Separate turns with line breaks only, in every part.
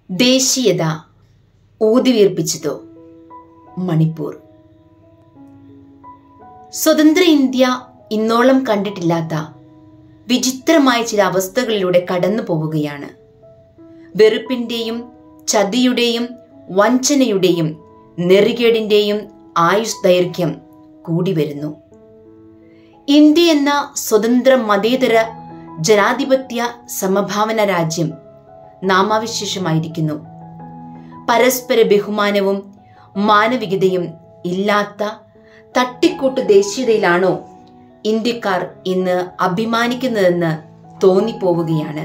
ദേശീയത ഊതിവീർപ്പിച്ചതോ മണിപ്പൂർ സ്വതന്ത്ര ഇന്ത്യ ഇന്നോളം കണ്ടിട്ടില്ലാത്ത വിചിത്രമായ ചില അവസ്ഥകളിലൂടെ കടന്നു പോവുകയാണ് വെറുപ്പിന്റെയും ചതിയുടെയും വഞ്ചനയുടെയും നെറികേടിന്റെയും ആയുസ് ദൈർഘ്യം കൂടി വരുന്നു ഇന്ത്യ എന്ന സ്വതന്ത്ര മതേതര ജനാധിപത്യ സമഭാവന രാജ്യം നാമാവിശേഷമായിരിക്കുന്നു പരസ്പര ബഹുമാനവും മാനവികതയും ഇല്ലാത്ത തട്ടിക്കൂട്ട് ദേശീയതയിലാണോ ഇന്ത്യക്കാർ ഇന്ന് അഭിമാനിക്കുന്നതെന്ന് തോന്നിപ്പോവുകയാണ്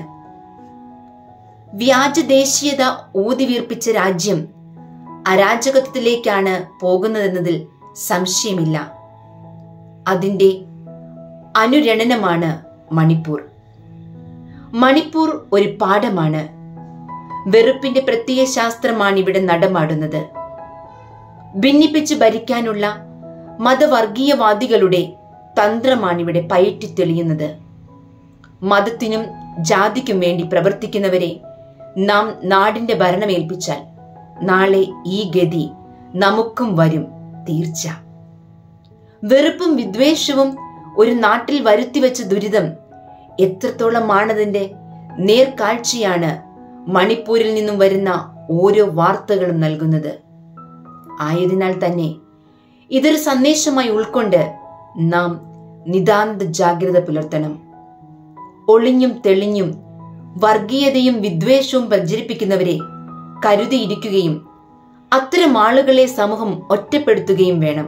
വ്യാജ ദേശീയത ഊതിവീർപ്പിച്ച രാജ്യം അരാജകത്വത്തിലേക്കാണ് പോകുന്നതെന്നതിൽ സംശയമില്ല അതിന്റെ അനുരണനമാണ് മണിപ്പൂർ മണിപ്പൂർ ഒരു പാഠമാണ് വെറുപ്പിന്റെ പ്രത്യയ ശാസ്ത്രമാണ് ഇവിടെ നടമാടുന്നത് ഭിന്നിപ്പിച്ച് ഭരിക്കാനുള്ള മതവർഗീയവാദികളുടെ തന്ത്രമാണിവിടെ പയറ്റി തെളിയുന്നത് മതത്തിനും ജാതിക്കും വേണ്ടി പ്രവർത്തിക്കുന്നവരെ നാം നാടിന്റെ ഭരണമേൽപ്പിച്ചാൽ നാളെ ഈ ഗതി നമുക്കും വരും തീർച്ച വെറുപ്പും വിദ്വേഷവും ഒരു നാട്ടിൽ വരുത്തിവെച്ച ദുരിതം എത്രത്തോളമാണതിന്റെ നേർക്കാഴ്ചയാണ് മണിപ്പൂരിൽ നിന്നും വരുന്ന ഓരോ വാർത്തകളും നൽകുന്നത് ആയതിനാൽ തന്നെ ഇതൊരു സന്ദേശമായി ഉൾക്കൊണ്ട് നാം നിതാന്ത ജാഗ്രത പുലർത്തണം ഒളിഞ്ഞും തെളിഞ്ഞും വർഗീയതയും വിദ്വേഷവും പ്രചരിപ്പിക്കുന്നവരെ കരുതിയിരിക്കുകയും അത്തരം ആളുകളെ സമൂഹം ഒറ്റപ്പെടുത്തുകയും വേണം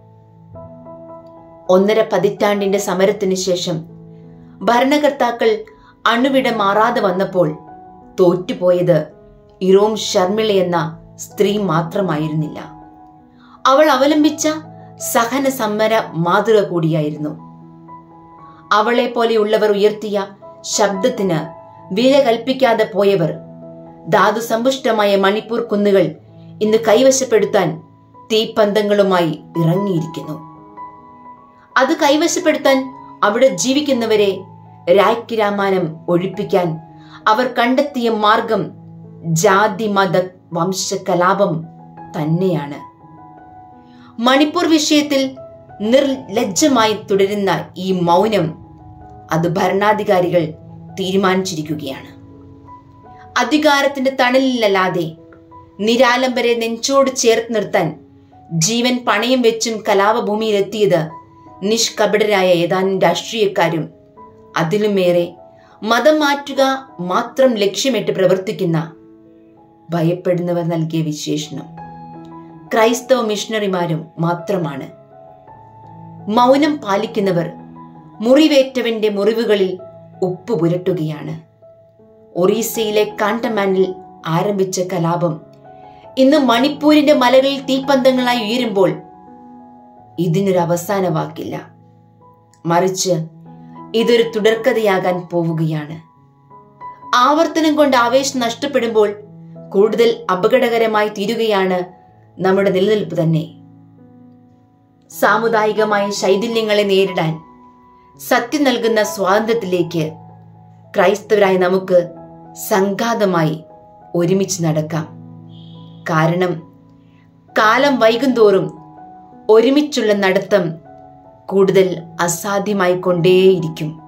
ഒന്നര പതിറ്റാണ്ടിന്റെ സമരത്തിന് ശേഷം ഭരണകർത്താക്കൾ അണുവിട മാറാതെ വന്നപ്പോൾ തോറ്റുപോയത് ഇറോം ശർമിള എന്ന സ്ത്രീ മാത്രമായിരുന്നില്ല അവൾ അവലംബിച്ച സഹന സമര മാതൃക കൂടിയായിരുന്നു അവളെ പോലെയുള്ളവർ ഉയർത്തിയ ശബ്ദത്തിന് വില കൽപ്പിക്കാതെ പോയവർ ധാതു സമ്പുഷ്ടമായ മണിപ്പൂർ കുന്നുകൾ ഇന്ന് കൈവശപ്പെടുത്താൻ തീപ്പന്തങ്ങളുമായി ഇറങ്ങിയിരിക്കുന്നു അത് കൈവശപ്പെടുത്താൻ അവിടെ ജീവിക്കുന്നവരെ രായ്ക്കിരാമാനം ഒഴിപ്പിക്കാൻ അവർ കണ്ടെത്തിയ മാർഗം ജാതി മത വംശ കലാപം തന്നെയാണ് മണിപ്പൂർ വിഷയത്തിൽ നിർലജ്ജമായി തുടരുന്ന ഈ മൗനം അത് ഭരണാധികാരികൾ തീരുമാനിച്ചിരിക്കുകയാണ് അധികാരത്തിന്റെ തണലിലല്ലാതെ നിരാലംബരെ നെഞ്ചോട് ചേർത്ത് നിർത്താൻ ജീവൻ പണയം വെച്ചും കലാപഭൂമിയിലെത്തിയത് നിഷ്കപടരായ ഏതാനും രാഷ്ട്രീയക്കാരും അതിലുമേറെ മതം മാറ്റുക മാത്രം ലക്ഷ്യമിട്ട് പ്രവർത്തിക്കുന്ന ഭയപ്പെടുന്നവർ നൽകിയ വിശേഷണം ക്രൈസ്തവ മിഷണറിമാരും മാത്രമാണ് മൗനം പാലിക്കുന്നവർ മുറിവേറ്റവന്റെ മുറിവുകളിൽ ഉപ്പ് പുരട്ടുകയാണ് ഒറീസയിലെ കാണ്ടമാനിൽ ആരംഭിച്ച കലാപം ഇന്ന് മണിപ്പൂരിന്റെ മലകളിൽ തീപ്പന്തങ്ങളായി ഉയരുമ്പോൾ ഇതിനൊരു അവസാന വാക്കില്ല മറിച്ച് ഇതൊരു തുടർക്കഥയാകാൻ പോവുകയാണ് ആവർത്തനം കൊണ്ട് ആവേശം നഷ്ടപ്പെടുമ്പോൾ കൂടുതൽ അപകടകരമായി തീരുകയാണ് നമ്മുടെ നിലനിൽപ്പ് തന്നെ സാമുദായികമായ ശൈഥില്യങ്ങളെ നേരിടാൻ സത്യം നൽകുന്ന സ്വാതന്ത്ര്യത്തിലേക്ക് ക്രൈസ്തവരായ നമുക്ക് സംഘാതമായി ഒരുമിച്ച് നടക്കാം കാരണം കാലം വൈകുന്തോറും ഒരുമിച്ചുള്ള നടത്തം കൂടുതൽ അസാധ്യമായി കൊണ്ടേയിരിക്കും